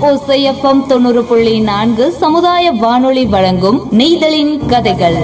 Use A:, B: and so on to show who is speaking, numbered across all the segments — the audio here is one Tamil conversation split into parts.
A: ஓசைஎஃப்எம் தொண்ணூறு புள்ளி நான்கு சமுதாய வானொலி வழங்கும் நெய்தலின் கதைகள்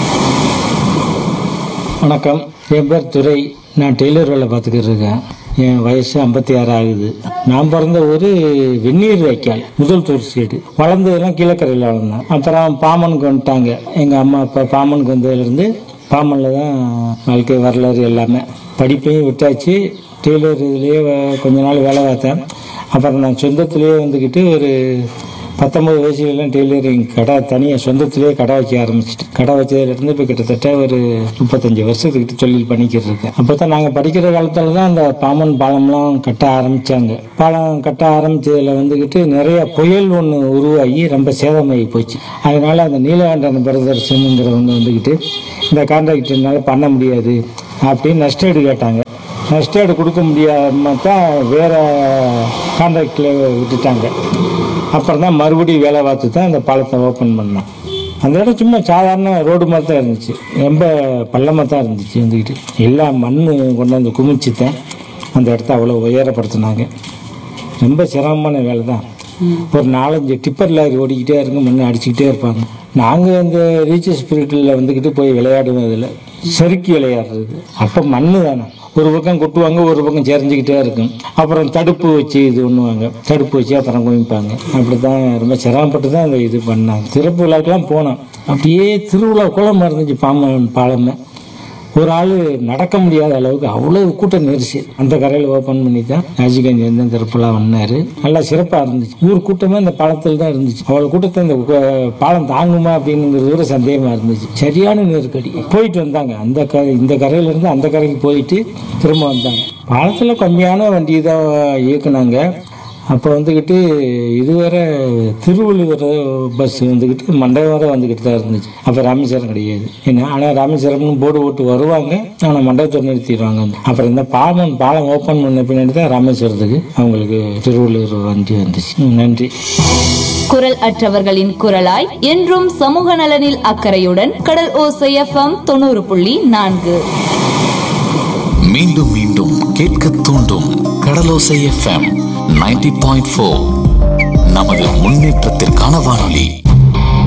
B: வணக்கம் என் பேர் துரை நான் டெய்லர் வேலை பார்த்துக்கிட்டு இருக்கேன் என் வயசு ஐம்பத்தி ஆறு ஆகுது நான் பிறந்த ஊர் வெந்நீர் வைக்கால் முதல் தூர் சைடு வளர்ந்ததெல்லாம் கீழக்கரையில் வளர்ந்தேன் அப்புறம் பாமனுக்கு வந்துட்டாங்க எங்கள் அம்மா அப்பா பாமனுக்கு வந்ததுலேருந்து பாமனில் தான் வாழ்க்கை வரலாறு எல்லாமே படிப்பையும் விட்டாச்சு டெய்லர் இதுலேயே வ- கொஞ்ச நாள் வேலை பார்த்தேன் அப்புறம் நான் சொந்தத்திலேயே வந்துக்கிட்டு ஒரு பத்தொம்பது வயசுலலாம் டெய்லரிங் கடை தனியாக சொந்தத்திலேயே கடை வைக்க ஆரம்பிச்சிட்டு கடை வச்சதுலேருந்து இப்போ கிட்டத்தட்ட ஒரு முப்பத்தஞ்சு வருஷத்துக்கிட்ட தொழில் பண்ணிக்கிட்டு இருக்கேன் அப்போ தான் நாங்கள் படிக்கிற காலத்தில் தான் அந்த பாமன் பாலம்லாம் கட்ட ஆரம்பித்தாங்க பாலம் கட்ட ஆரம்பித்ததில் வந்துக்கிட்டு நிறைய புயல் ஒன்று உருவாகி ரொம்ப சேதமாகி போச்சு அதனால் அந்த நீலகண்டன் பிரதர்சனுங்கிறவங்க வந்துக்கிட்டு இந்த கான்ட்ராக்டர்னால பண்ண முடியாது அப்படின்னு நஷ்டஈடு கேட்டாங்க நஷ்டஈடு கொடுக்க முடியாம தான் வேறு கான்ட்ராக்டில் விட்டுட்டாங்க அப்புறம் தான் மறுபடியும் வேலை பார்த்து தான் இந்த பாலத்தை ஓப்பன் பண்ணோம் அந்த இடம் சும்மா சாதாரண ரோடு மாதிரி தான் இருந்துச்சு ரொம்ப பள்ளமாக தான் இருந்துச்சு வந்துக்கிட்டு எல்லா மண் கொண்டாந்து குமிச்சு தான் அந்த இடத்த அவ்வளோ உயரப்படுத்தினாங்க ரொம்ப சிரமமான வேலை தான் ஒரு நாலஞ்சு டிப்பர் லாரி ஓடிக்கிட்டே இருங்க மண் அடிச்சுக்கிட்டே இருப்பாங்க நாங்கள் இந்த ரீச்சஸ் ஸ்பிரிட்டில் வந்துக்கிட்டு போய் விளையாடுவோம் இதில் செருக்கி விளையாடுறது அப்போ மண் தானே ஒரு பக்கம் கொட்டுவாங்க ஒரு பக்கம் செறிஞ்சிக்கிட்டே இருக்கும் அப்புறம் தடுப்பு வச்சு இது பண்ணுவாங்க தடுப்பு வச்சு அப்புறம் குமிப்பாங்க அப்படி தான் ரொம்ப சிரமப்பட்டு தான் அந்த இது பண்ணாங்க திறப்பு விழாக்கெல்லாம் போனோம் அப்படியே திருவிழா குளம் இருந்துச்சு பாம்பன் பாலமே ஒரு ஆள் நடக்க முடியாத அளவுக்கு அவ்வளவு கூட்டம் நெரிசல் அந்த கரையில் ஓப்பன் பண்ணி தான் ராஜீவ்காந்தி வந்து திருப்பலாம் வந்தார் நல்லா சிறப்பாக இருந்துச்சு ஊர் கூட்டமே அந்த பாலத்தில் தான் இருந்துச்சு அவ்வளோ கூட்டத்தை இந்த கு- பாலம் தாங்குமா அப்படிங்கிறது ஒரு சந்தேகமாக இருந்துச்சு சரியான நெருக்கடி போயிட்டு வந்தாங்க அந்த கரை இந்த கரையிலேருந்து அந்த கரைக்கு போயிட்டு திரும்ப வந்தாங்க பாலத்தில் கம்மியான வண்டி தான் இயக்குனாங்க அப்போ வந்துக்கிட்டு இதுவரை திருவள்ளுவர் பஸ் வந்துக்கிட்டு மண்டபம் வரை வந்துக்கிட்டு தான் இருந்துச்சு அப்போ ராமேஸ்வரம் கிடையாது என்ன ஆனால் ராமேஸ்வரம்னு போர்டு போட்டு வருவாங்க ஆனால் மண்டபத்தை நிறுத்திடுவாங்க அப்புறம் இந்த பாலம் பாலம் ஓப்பன் பண்ண பின்னாடி தான் ராமேஸ்வரத்துக்கு அவங்களுக்கு திருவள்ளுவர் வண்டி வந்துச்சு ம், நன்றி
A: குரல் அற்றவர்களின் குரலாய் என்றும் சமூக நலனில் அக்கறையுடன் கடல் ஓசை எஃப்எம் தொண்ணூறு புள்ளி நான்கு
C: மீண்டும் மீண்டும் கேட்க தூண்டும் கடலோசை எஃப்எம் 90.4 பாயிண்ட் நமது முன்னேற்றத்திற்கான வானொலி